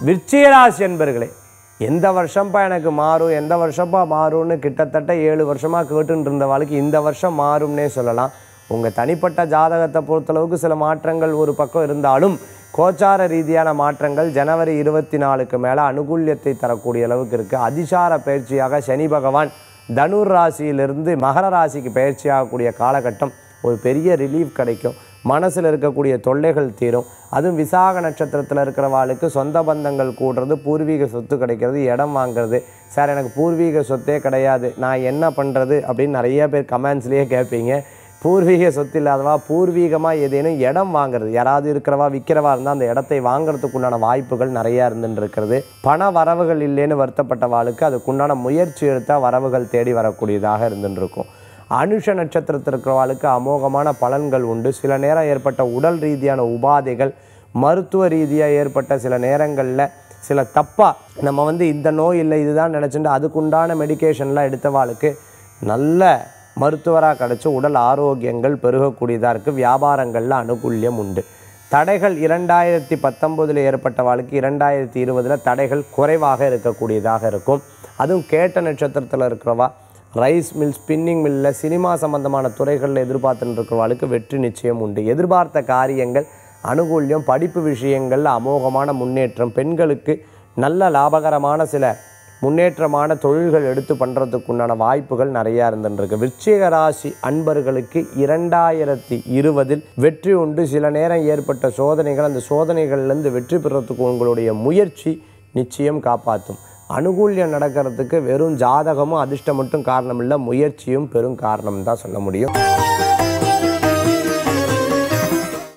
விருச்சிகராசி என்பர்களே எந்த வருஷம்ப்பா எனக்கு மாறும் எந்த வருஷம்ப்பா மாறும்னு கிட்டத்தட்ட ஏழு வருஷமாக கேட்டுட்டு இருந்த வாழ்க்கை இந்த வருஷம் மாறும்னே சொல்லலாம் உங்கள் தனிப்பட்ட ஜாதகத்தை பொறுத்தளவுக்கு சில மாற்றங்கள் ஒரு பக்கம் இருந்தாலும் கோச்சார ரீதியான மாற்றங்கள் ஜனவரி இருபத்தி நாலுக்கு மேலே அனுகூல்யத்தை தரக்கூடிய அளவுக்கு இருக்குது அதிசார பயிற்சியாக சனி பகவான் தனுர் ராசியிலிருந்து மகர ராசிக்கு பயிற்சி ஆகக்கூடிய காலகட்டம் ஒரு பெரிய ரிலீஃப் கிடைக்கும் மனசில் இருக்கக்கூடிய தொல்லைகள் தீரும் அதுவும் விசாக நட்சத்திரத்தில் இருக்கிறவாளுக்கு சொந்த பந்தங்கள் கூடுறது பூர்வீக சொத்து கிடைக்கிறது இடம் வாங்குறது சார் எனக்கு பூர்வீக சொத்தே கிடையாது நான் என்ன பண்ணுறது அப்படின்னு நிறைய பேர் கமெண்ட்ஸ்லேயே கேட்பீங்க பூர்வீக சொத்து இல்லாதவா பூர்வீகமாக ஏதேனும் இடம் வாங்குறது யாராவது இருக்கிறவா விற்கிறவா இருந்தால் அந்த இடத்தை வாங்குறதுக்கு உண்டான வாய்ப்புகள் நிறையா இருந்துட்டு இருக்கிறது பண வரவுகள் இல்லைன்னு வருத்தப்பட்டவாளுக்கு அதுக்குண்டான முயற்சி எடுத்தால் வரவுகள் தேடி வரக்கூடியதாக இருந்துட்டு இருக்கும் அனுஷ நட்சத்திரத்தில் இருக்கிறவாளுக்கு அமோகமான பலன்கள் உண்டு சில நேரம் ஏற்பட்ட உடல் ரீதியான உபாதைகள் மருத்துவ ரீதியாக ஏற்பட்ட சில நேரங்களில் சில தப்பாக நம்ம வந்து இந்த நோய் இல்லை இதுதான் நினச்சிட்டு அதுக்குண்டான மெடிகேஷன்லாம் எடுத்தவாளுக்கு நல்ல மருத்துவராக கிடச்சி உடல் ஆரோக்கியங்கள் பெருகக்கூடியதாக இருக்குது வியாபாரங்களில் அனுகூல்யம் உண்டு தடைகள் இரண்டாயிரத்தி பத்தொம்போதில் ஏற்பட்ட வாழ்க்கை இரண்டாயிரத்தி இருபதில் தடைகள் குறைவாக இருக்கக்கூடியதாக இருக்கும் அதுவும் கேட்ட நட்சத்திரத்தில் இருக்கிறவா ரைஸ் மில் ஸ்பின்னிங் மில்லில் சினிமா சம்பந்தமான துறைகளில் எதிர்பார்த்துட்டு இருக்கிறவாளுக்கு வெற்றி நிச்சயம் உண்டு எதிர்பார்த்த காரியங்கள் அனுகூல்யம் படிப்பு விஷயங்களில் அமோகமான முன்னேற்றம் பெண்களுக்கு நல்ல லாபகரமான சில முன்னேற்றமான தொழில்கள் எடுத்து பண்ணுறதுக்கு உண்டான வாய்ப்புகள் நிறையா இருந்துருக்கு விருச்சிக ராசி அன்பர்களுக்கு இரண்டாயிரத்தி இருபதில் வெற்றி உண்டு சில நேரம் ஏற்பட்ட சோதனைகள் அந்த சோதனைகள்லேருந்து வெற்றி பெறத்துக்கு உங்களுடைய முயற்சி நிச்சயம் காப்பாற்றும் அனுகூல்யம் நடக்கிறதுக்கு வெறும் ஜாதகமும் அதிர்ஷ்டம் மட்டும் காரணம் இல்லை முயற்சியும் பெரும் காரணம் தான் சொல்ல முடியும்